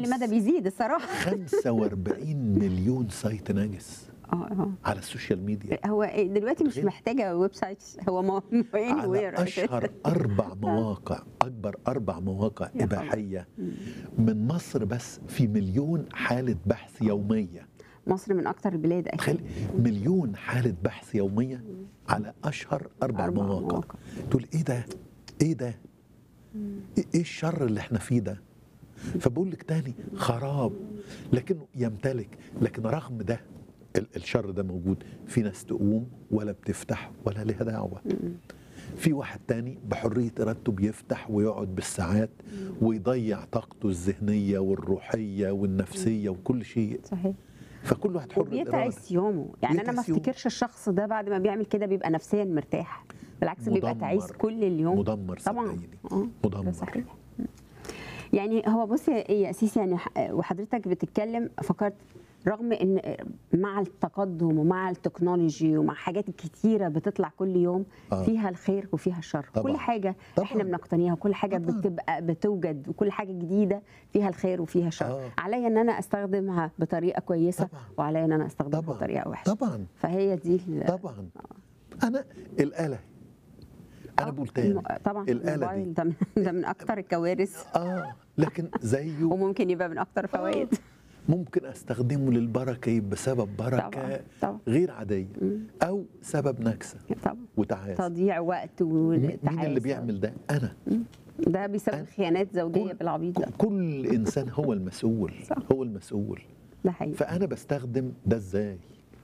كل مدى بيزيد الصراحه 45 مليون سايت نجس اه اه على السوشيال ميديا هو دلوقتي مش تخيل. محتاجه ويب سايت هو مو على anywhere اشهر اربع مواقع اكبر اربع مواقع يا خبر. اباحيه من مصر بس في مليون حاله بحث يوميه مصر من اكتر البلاد تخيل اكيد مليون حاله بحث يوميه على اشهر اربع, أربع مواقع. مواقع. تقول ايه ده ايه ده ايه إيه الشر اللي احنا فيه ده فبقول لك تاني خراب لكنه يمتلك لكن رغم ده ال- الشر ده موجود في ناس تقوم ولا بتفتح ولا لها دعوه في واحد تاني بحرية إرادته بيفتح ويقعد بالساعات ويضيع طاقته الذهنية والروحية والنفسية وكل شيء صحيح فكل واحد حر الإرادة وبيتعس يومه يعني انا ما بيتعس يومه. افتكرش الشخص ده بعد ما بيعمل كده بيبقى نفسيا مرتاح بالعكس بيبقى مدمر. تعيس كل اليوم مدمر طبعا صدقيني اه مدمر. ده صحيح يعني هو بص يا يا اسيس يعني ح- وحضرتك بتتكلم فكرت رغم ان مع التقدم ومع التكنولوجي ومع حاجات كتيره بتطلع كل يوم آه. فيها الخير وفيها الشر طبعاً. كل حاجه طبعاً. احنا بنقتنيها وكل حاجه طبعاً. بتبقى بتوجد وكل حاجه جديده فيها الخير وفيها الشر آه. عليا ان انا استخدمها بطريقه كويسه طبعاً. وعليا ان انا استخدمها طبعاً. بطريقه وحشه طبعا فهي دي ال- طبعا أنا الآلة أنا آه، بقول تاني الم- طبعا الآلة الموبايل دي ده من, ده من اكتر الكوارث آه لكن زيه وممكن يبقى من اكتر الفوائد ممكن استخدمه للبركه يبقى بسبب بركه طبعاً، طبعاً. غير عاديه او سبب نكسه طبعا وتعاسه تضييع وقت مين وتعاسة. اللي بيعمل ده انا ده بيسبب أنا- خيانات زوجيه كل- بالعبيط ده كل انسان هو المسؤول صح. هو المسؤول ده حقيقي فانا بستخدم ده ازاي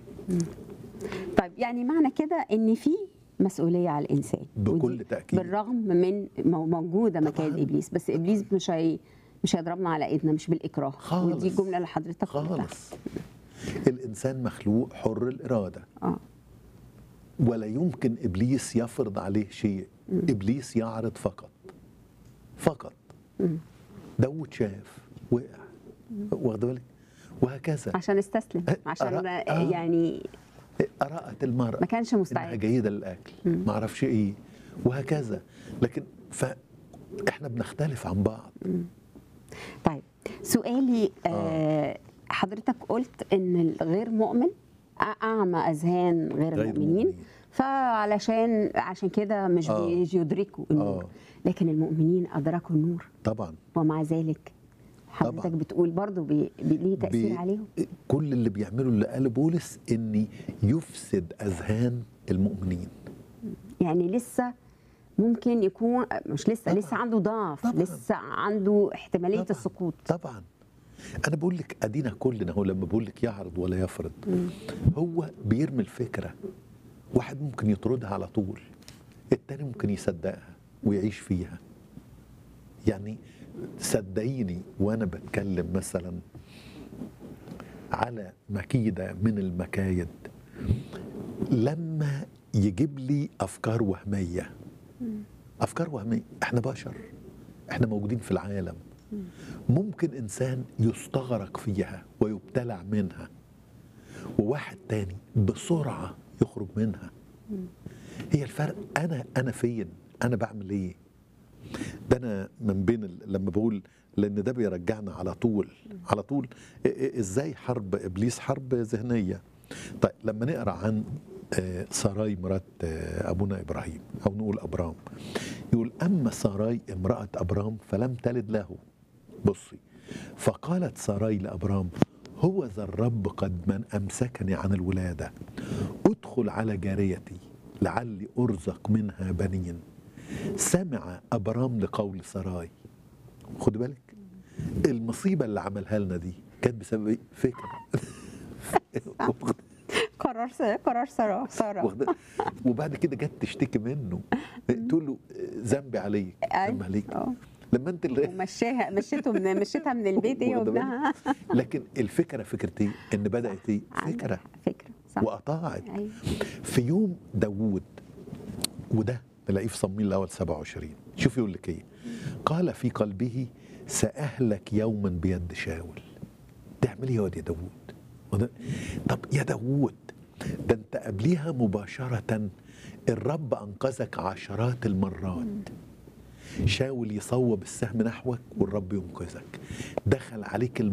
طيب يعني معنى كده ان في مسؤوليه على الانسان بكل ودي تأكيد. بالرغم من مو- موجوده مكان طبعاً. ابليس بس ابليس مش هي مش هيضربنا على ايدنا مش بالاكراه خالص. ودي الجمله اللي حضرتك قلتها خالص الانسان مخلوق حر الاراده اه ولا يمكن ابليس يفرض عليه شيء ابليس يعرض فقط فقط داود شاف وقع واخد بالك وهكذا عشان استسلم أه، عشان أرى- آه. يعني أرأت المرأة ما كانش إنها مستعد جيدة للأكل ما أعرفش إيه وهكذا لكن فإحنا بنختلف عن بعض طيب سؤالي آه حضرتك قلت ان الغير مؤمن اعمى اذهان غير, غير المؤمنين مؤمنين. فعلشان عشان كده مش آه. بيدركوا النور آه. لكن المؤمنين ادركوا النور طبعا ومع ذلك حضرتك طبعاً. بتقول برضو بي... بي... ليه تاثير بي- عليهم كل اللي بيعمله اللي قال بولس إن يفسد أذهان المؤمنين يعني لسه ممكن يكون مش لسه طبعاً. لسه عنده ضعف طبعاً. لسه عنده احتماليه طبعاً. السقوط طبعا أنا بقول لك أدينا كلنا هو لما بقول لك يعرض ولا يفرض هو بيرمي الفكرة واحد ممكن يطردها على طول التاني ممكن يصدقها ويعيش فيها يعني صدقيني وانا بتكلم مثلا على مكيده من المكايد لما يجيب لي افكار وهميه افكار وهميه احنا بشر احنا موجودين في العالم ممكن انسان يستغرق فيها ويبتلع منها وواحد تاني بسرعه يخرج منها هي الفرق انا انا فين انا بعمل ايه ده انا من بين ال- لما بقول لان ده بيرجعنا على طول على طول إ- إ- ازاي حرب ابليس حرب ذهنيه طيب لما نقرا عن آه، ساراي مرات آه، ابونا ابراهيم او نقول ابرام يقول اما ساراي امراه ابرام فلم تلد له بصي فقالت ساراي لابرام هو ذا الرب قد من امسكني عن الولاده ادخل على جاريتي لعلي ارزق منها بنين سمع ابرام لقول سراي خد بالك المصيبه اللي عملها لنا دي كانت بسبب ايه فكره واخد- قرار س... قرار ساره ساره واخد- وبعد كده جت تشتكي منه تقول له ذنبي عليك أي. ذنبي عليك اه لما انت اللي ومشاها مشيته من مشيتها من البيت هي واخدة بالك؟ وابنها لكن الفكره فكره ايه؟ ان بدات ايه؟ عندك فكره فكره صح واطاعت ايوه في يوم داوود وده تلاقيه في صمويل الاول 27 شوف يقول لك ايه قال في قلبه ساهلك يوما بيد شاول تعمل ايه يا واد يا داوود وده- طب يا داوود ده انت قبليها مباشره الرب انقذك عشرات المرات شاول يصوب السهم نحوك والرب ينقذك دخل عليك